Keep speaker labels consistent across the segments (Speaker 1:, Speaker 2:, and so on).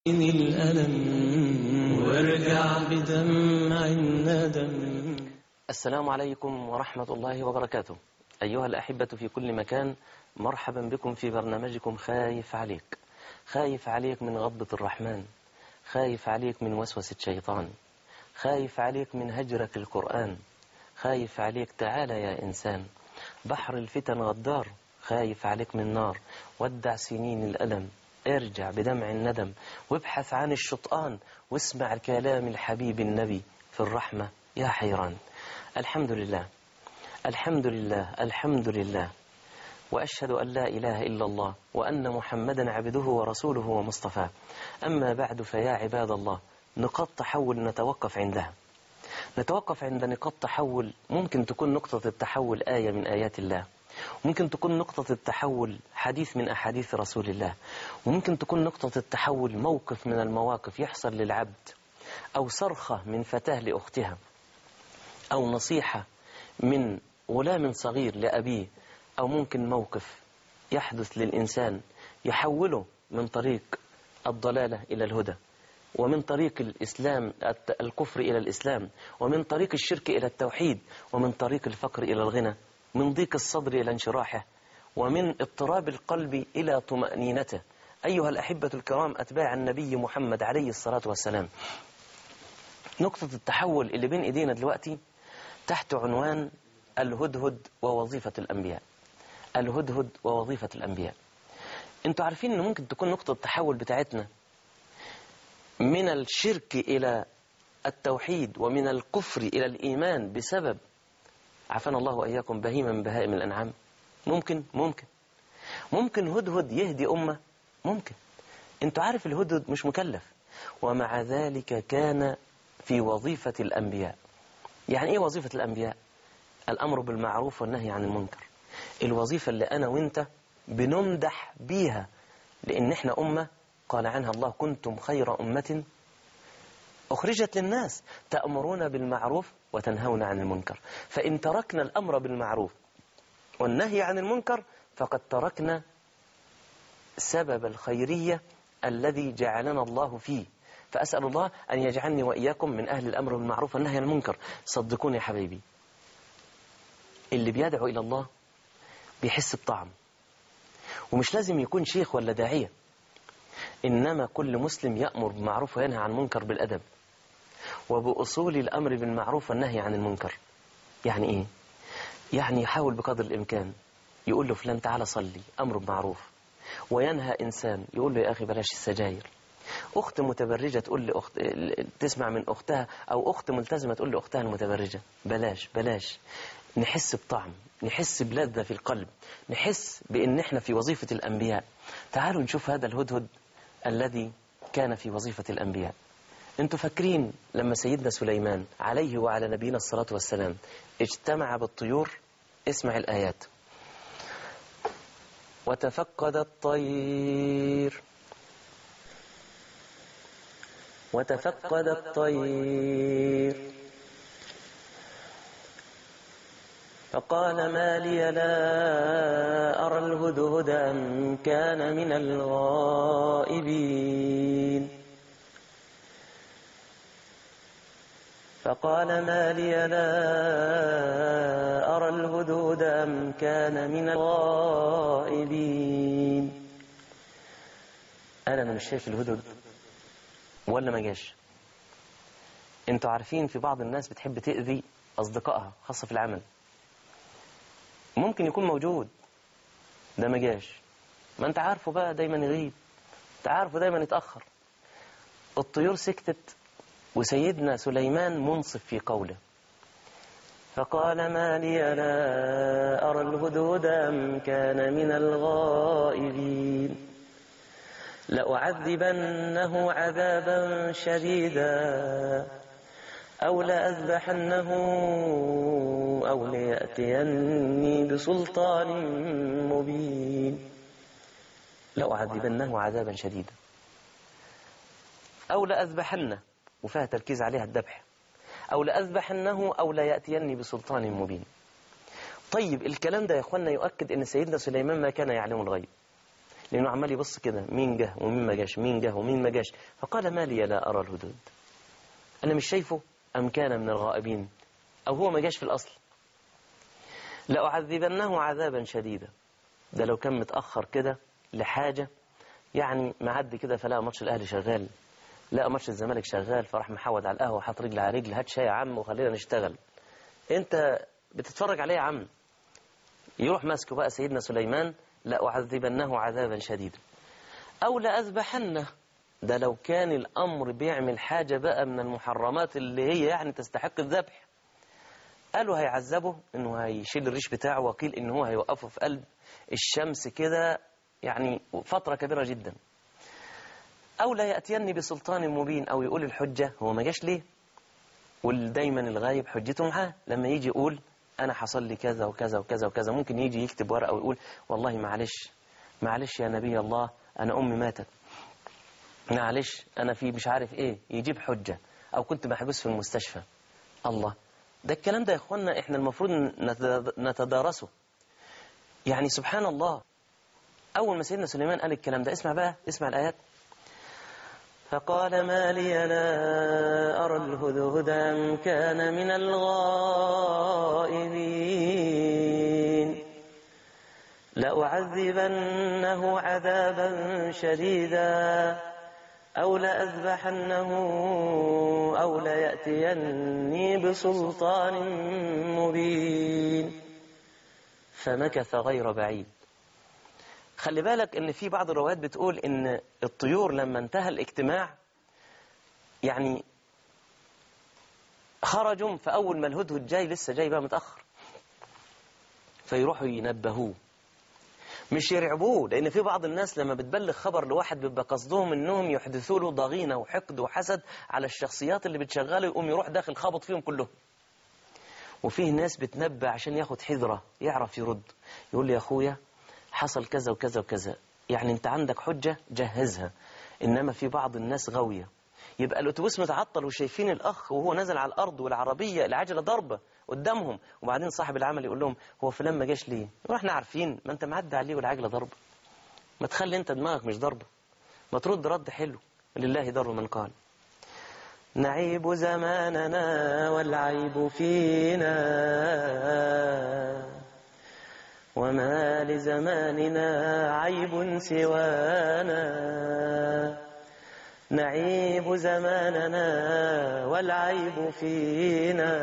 Speaker 1: من الألم وارجع بدمع الندم
Speaker 2: السلام عليكم ورحمة الله وبركاته أيها الأحبة في كل مكان مرحبا بكم في برنامجكم خايف عليك خايف عليك من غضبة الرحمن خايف عليك من وسوسة شيطان خايف عليك من هجرك القرآن خايف عليك تعال يا إنسان بحر الفتن غدار خايف عليك من نار ودع سنين الألم ارجع بدمع الندم وابحث عن الشطآن واسمع كلام الحبيب النبي في الرحمة يا حيران الحمد لله الحمد لله الحمد لله وأشهد أن لا إله إلا الله وأن محمدا عبده ورسوله ومصطفاه أما بعد فيا عباد الله نقاط تحول نتوقف عندها نتوقف عند نقاط تحول ممكن تكون نقطة التحول آية من آيات الله ممكن تكون نقطة التحول حديث من أحاديث رسول الله وممكن تكون نقطة التحول موقف من المواقف يحصل للعبد أو صرخة من فتاة لأختها أو نصيحة من غلام صغير لأبيه أو ممكن موقف يحدث للإنسان يحوله من طريق الضلالة إلى الهدى ومن طريق الإسلام الكفر إلى الإسلام ومن طريق الشرك إلى التوحيد ومن طريق الفقر إلى الغنى من ضيق الصدر إلى انشراحه ومن اضطراب القلب إلى طمأنينته أيها الأحبة الكرام أتباع النبي محمد عليه الصلاة والسلام نقطة التحول اللي بين إيدينا دلوقتي تحت عنوان الهدهد ووظيفة الأنبياء الهدهد ووظيفة الأنبياء انتوا عارفين ان ممكن تكون نقطة التحول بتاعتنا من الشرك إلى التوحيد ومن الكفر إلى الإيمان بسبب عافانا الله وإياكم بهيمة من بهائم الأنعام ممكن ممكن ممكن هدهد يهدي أمة ممكن انتوا عارف الهدهد مش مكلف ومع ذلك كان في وظيفة الأنبياء يعني إيه وظيفة الأنبياء الأمر بالمعروف والنهي عن المنكر الوظيفة اللي أنا وإنت بنمدح بيها لأن إحنا أمة قال عنها الله كنتم خير أمة أخرجت للناس تأمرون بالمعروف وتنهون عن المنكر فإن تركنا الأمر بالمعروف والنهي عن المنكر فقد تركنا سبب الخيرية الذي جعلنا الله فيه فأسأل الله أن يجعلني وإياكم من أهل الأمر بالمعروف والنهي عن المنكر صدقوني يا حبيبي اللي بيدعو إلى الله بيحس بطعم ومش لازم يكون شيخ ولا داعية إنما كل مسلم يأمر بالمعروف وينهى عن المنكر بالأدب وبأصول الأمر بالمعروف والنهي عن المنكر يعني إيه؟ يعني يحاول بقدر الإمكان يقول له فلان تعالى صلي أمر بمعروف وينهى إنسان يقول له يا أخي بلاش السجاير أخت متبرجة تقول لأخت تسمع من أختها أو أخت ملتزمة تقول لأختها المتبرجة بلاش بلاش نحس بطعم نحس بلذة في القلب نحس بأن احنا في وظيفة الأنبياء تعالوا نشوف هذا الهدهد الذي كان في وظيفة الأنبياء انتوا فاكرين لما سيدنا سليمان عليه وعلى نبينا الصلاة والسلام اجتمع بالطيور اسمع الآيات وتفقد الطير وتفقد الطير فقال ما لي لا أرى الهدهد أم كان من الغائبين فقال ما لي لا أرى الهدهد أم كان من الغائبين قال أنا مش شايف الهدهد ولا ما جاش انتوا عارفين في بعض الناس بتحب تأذي أصدقائها خاصة في العمل ممكن يكون موجود ده ما جاش ما انت عارفه بقى دايما يغيب انت عارفه دايما يتأخر الطيور سكتت وسيدنا سليمان منصف في قوله فقال ما لي لا أرى الهدهد أم كان من الغائبين لأعذبنه عذابا شديدا أو لأذبحنه أو ليأتيني بسلطان مبين لأعذبنه عذابا شديدا أو لأذبحنه وفيها تركيز عليها الذبح أو لأذبحنه أو ليأتيني بسلطان مبين طيب الكلام ده يا أخوانا يؤكد أن سيدنا سليمان ما كان يعلم الغيب لأنه عمال يبص كده مين جه ومين ما جاش مين جه ومين ما جاش فقال ما لي لا أرى الهدود أنا مش شايفه أم كان من الغائبين أو هو ما جاش في الأصل لأعذبنه عذابا شديدا ده لو كان متأخر كده لحاجة يعني معدي كده فلقى ماتش الأهلي شغال لقى ماتش الزمالك شغال فراح محود على القهوة حاط رجل على رجل هات شاي يا عم وخلينا نشتغل انت بتتفرج عليه يا عم يروح ماسكه بقى سيدنا سليمان لأعذبنه عذابا شديدا أو لأذبحنه ده لو كان الأمر بيعمل حاجة بقى من المحرمات اللي هي يعني تستحق الذبح قالوا هيعذبه انه هيشيل الريش بتاعه وقيل انه هو هيوقفه في قلب الشمس كده يعني فترة كبيرة جدا أو لا يأتيني بسلطان مبين أو يقول الحجة هو ما جاش ليه ودايما الغايب حجته معاه لما يجي يقول أنا حصل لي كذا وكذا وكذا وكذا ممكن يجي يكتب ورقة ويقول والله معلش معلش يا نبي الله أنا أمي ماتت معلش أنا في مش عارف إيه يجيب حجة أو كنت محبوس في المستشفى الله ده الكلام ده يا إخوانا إحنا المفروض نتد- نتدارسه يعني سبحان الله أول ما سيدنا سليمان قال الكلام ده اسمع بقى اسمع الآيات فقال ما لي لا أرى الهدهد أم كان من الغائبين لأعذبنه عذابا شديدا أو لأذبحنه أو ليأتيني بسلطان مبين فمكث غير بعيد خلي بالك ان في بعض الروايات بتقول ان الطيور لما انتهى الاجتماع يعني خرجوا فاول ما الهدهد جاي لسه جاي بقى متاخر فيروحوا ينبهوه مش يرعبوه لان في بعض الناس لما بتبلغ خبر لواحد بيبقى قصدهم انهم يحدثوا له ضغينه وحقد وحسد على الشخصيات اللي بتشغله يقوم يروح داخل خابط فيهم كلهم وفيه ناس بتنبه عشان ياخد حذره يعرف يرد يقول لي يا اخويا حصل كذا وكذا وكذا يعني انت عندك حجة جهزها انما في بعض الناس غاوية يبقى الاتوبيس متعطل وشايفين الاخ وهو نازل على الارض والعربية العجلة ضربة قدامهم وبعدين صاحب العمل يقول لهم هو فلان ما جاش ليه واحنا عارفين ما انت معدي عليه والعجلة ضربة ما تخلي انت دماغك مش ضربة ما ترد رد حلو لله در من قال نعيب زماننا والعيب فينا وما لزماننا عيب سوانا نعيب زماننا والعيب فينا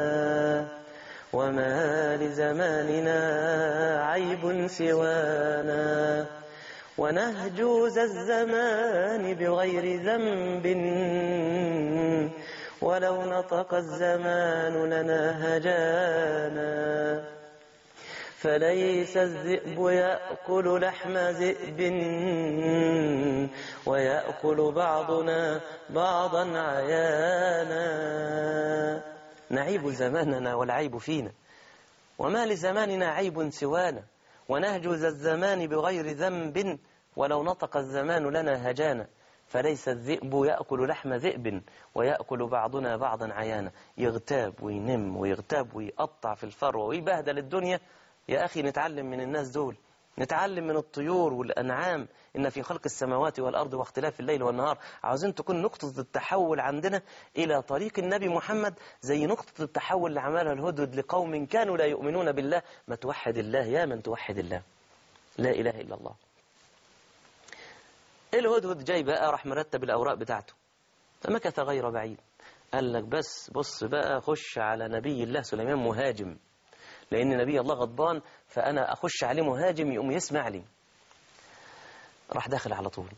Speaker 2: وما لزماننا عيب سوانا ونهجوز الزمان بغير ذنب ولو نطق الزمان لنا هجانا فليس الذئب يأكل لحم ذئب ويأكل بعضنا بعضا عيانا نعيب زماننا والعيب فينا وما لزماننا عيب سوانا ونهجز الزمان بغير ذنب ولو نطق الزمان لنا هجانا فليس الذئب يأكل لحم ذئب ويأكل بعضنا بعضا عيانا يغتاب وينم ويغتاب ويقطع في الفروة ويبهدل الدنيا يا أخي نتعلم من الناس دول نتعلم من الطيور والأنعام إن في خلق السماوات والأرض واختلاف الليل والنهار عاوزين تكون نقطة التحول عندنا إلى طريق النبي محمد زي نقطة التحول اللي عملها الهدهد لقوم كانوا لا يؤمنون بالله ما توحد الله يا من توحد الله لا إله إلا الله الهدهد جاي بقى راح مرتب الأوراق بتاعته فمكث غير بعيد قال لك بس بص بقى خش على نبي الله سليمان مهاجم لأن نبي الله غضبان فأنا أخش عليه مهاجم يقوم يسمع لي راح داخل على طول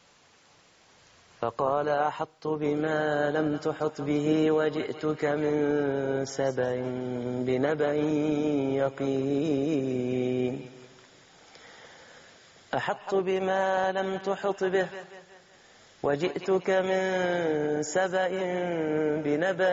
Speaker 2: فقال أحط بما لم تحط به وجئتك من سبع بنبع يقين أحط بما لم تحط به وجئتك من سبع بنبأ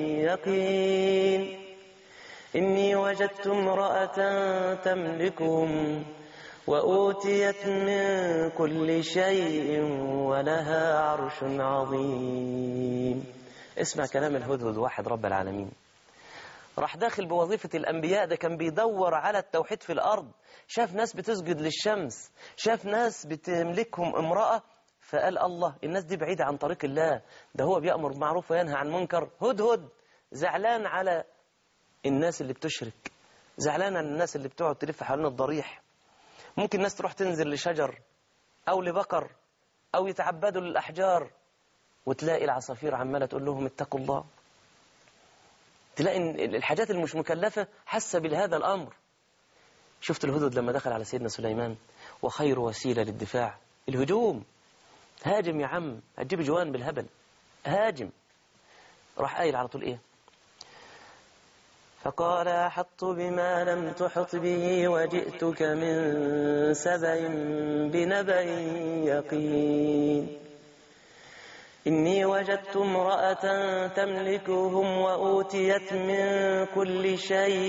Speaker 2: يقين إني وجدت امرأة تملكهم وأوتيت من كل شيء ولها عرش عظيم اسمع كلام الهدهد واحد رب العالمين راح داخل بوظيفة الأنبياء ده كان بيدور على التوحيد في الأرض شاف ناس بتسجد للشمس شاف ناس بتملكهم امرأة فقال الله الناس دي بعيدة عن طريق الله ده هو بيأمر بالمعروف وينهى عن منكر هدهد زعلان على الناس اللي بتشرك زعلان على الناس اللي بتقعد تلف حوالين الضريح ممكن ناس تروح تنزل لشجر أو لبقر أو يتعبدوا للأحجار وتلاقي العصافير عمالة تقول لهم اتقوا الله تلاقي إن الحاجات اللي مش مكلفة حاسة بهذا الأمر شفت الهدد لما دخل على سيدنا سليمان وخير وسيلة للدفاع الهجوم هاجم يا عم هتجيب جوان بالهبل هاجم راح قايل على طول ايه فقال أحط بما لم تحط به وجئتك من سبأ بنبأ يقين إني وجدت امرأة تملكهم وأوتيت من كل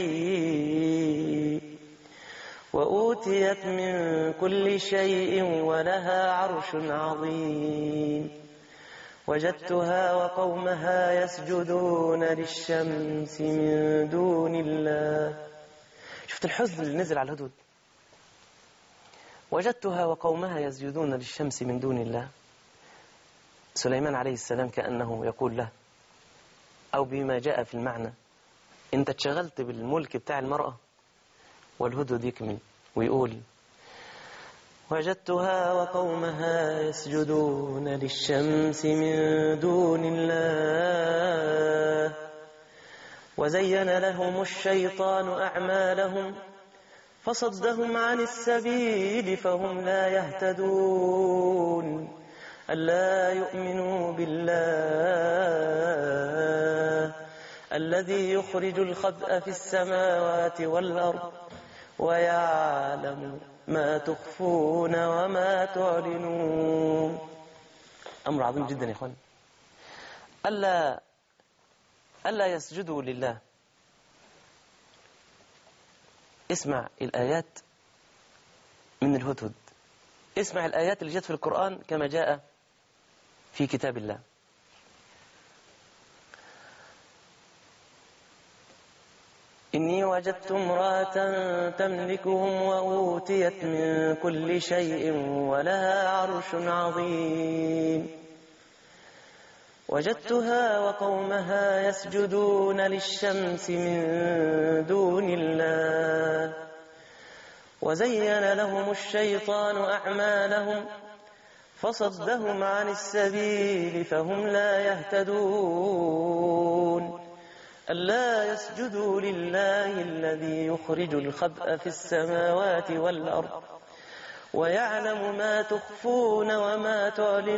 Speaker 2: شيء وأوتيت من كل شيء ولها عرش عظيم وجدتها وقومها يسجدون للشمس من دون الله شفت الحزن اللي نزل على الهدود وجدتها وقومها يسجدون للشمس من دون الله سليمان عليه السلام كأنه يقول له أو بما جاء في المعنى أنت اتشغلت بالملك بتاع المرأة والهدهد يكمل ويقول وجدتها وقومها يسجدون للشمس من دون الله وزين لهم الشيطان أعمالهم فصدهم عن السبيل فهم لا يهتدون ألا يؤمنوا بالله الذي يخرج الخبأ في السماوات والأرض ويعلم ما تخفون وما تعلنون أمر عظيم جدا يا إخوان ألا ألا يسجدوا لله اسمع الآيات من الهدهد اسمع الآيات اللي جت في القرآن كما جاء في كتاب الله إني وجدت امرأة تملكهم وأوتيت من كل شيء ولها عرش عظيم وجدتها وقومها يسجدون للشمس من دون الله وزين لهم الشيطان أعمالهم فصدهم عن السبيل فهم لا يهتدون ألا يسجدوا لله الذي يخرج الخبأ في السماوات والأرض ويعلم ما تخفون وما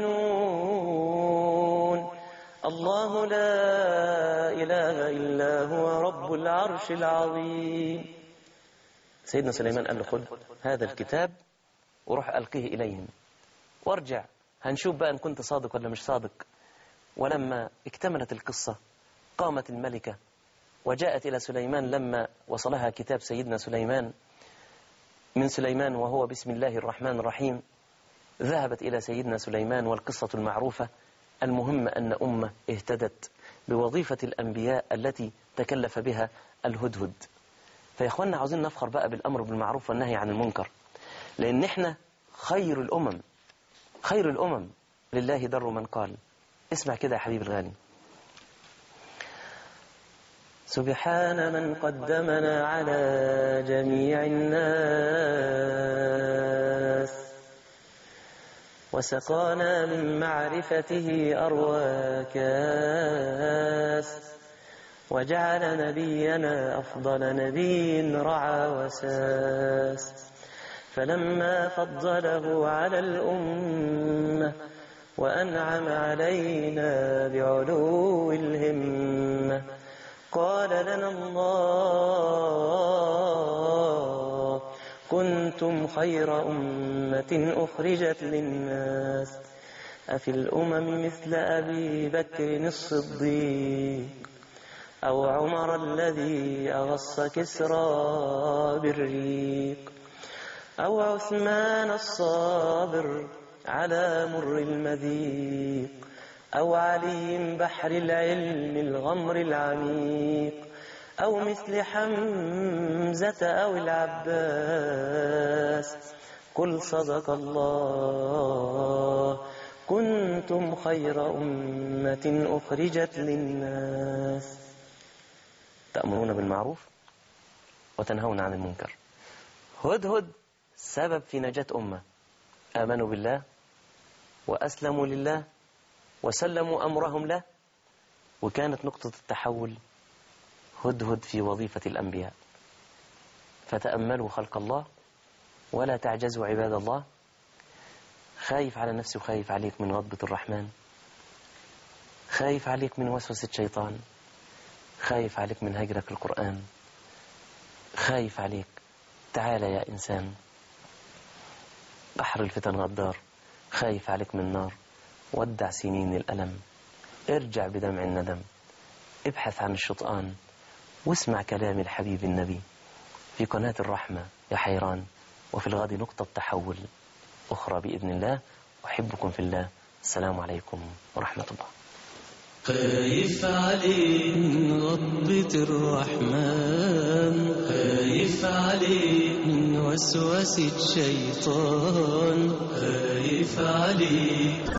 Speaker 2: تعلنون الله لا إله إلا هو رب العرش العظيم سيدنا سليمان قال له خذ هذا الكتاب وروح ألقيه إليهم وارجع هنشوف بقى إن كنت صادق ولا مش صادق ولما اكتملت القصة قامت الملكة وجاءت إلى سليمان لما وصلها كتاب سيدنا سليمان من سليمان وهو بسم الله الرحمن الرحيم ذهبت إلى سيدنا سليمان والقصة المعروفة المهم أن أمة اهتدت بوظيفة الأنبياء التي تكلف بها الهدهد فيا إخوانا عاوزين نفخر بقى بالأمر بالمعروف والنهي عن المنكر لأن إحنا خير الأمم خير الأمم لله در من قال اسمع كده يا حبيبي الغالي سبحان من قدمنا على جميع الناس وسقانا من معرفته أروى كاس وجعل نبينا أفضل نبي رعى وساس فلما فضله على الأمة وأنعم علينا بعلو الهمة قال لنا الله كنتم خير أمة أخرجت للناس أفي الأمم مثل أبي بكر الصديق أو عمر الذي أغص كسرى بالريق أو عثمان الصابر على مر المذيق أو علي بحر العلم الغمر العميق أو مثل حمزة أو العباس قل صدق الله كنتم خير أمة أخرجت للناس تأمرون بالمعروف وتنهون عن المنكر هدهد سبب في نجاة أمة آمنوا بالله وأسلموا لله وسلموا أمرهم له وكانت نقطة التحول هدهد في وظيفة الأنبياء فتأملوا خلق الله ولا تعجزوا عباد الله خايف على نفسي وخايف عليك من غضبة الرحمن خايف عليك من وسوسة شيطان خايف عليك من هجرك القرآن خايف عليك تعال يا إنسان بحر الفتن غدار خايف عليك من النار ودع سنين الألم ارجع بدمع الندم ابحث عن الشطآن واسمع كلام الحبيب النبي في قناة الرحمة يا حيران وفي الغد نقطة تحول أخرى بإذن الله أحبكم في الله السلام عليكم ورحمة الله
Speaker 1: خايف عليك من غضبة الرحمن خايف عليك من وسوسة شيطان خايف عليك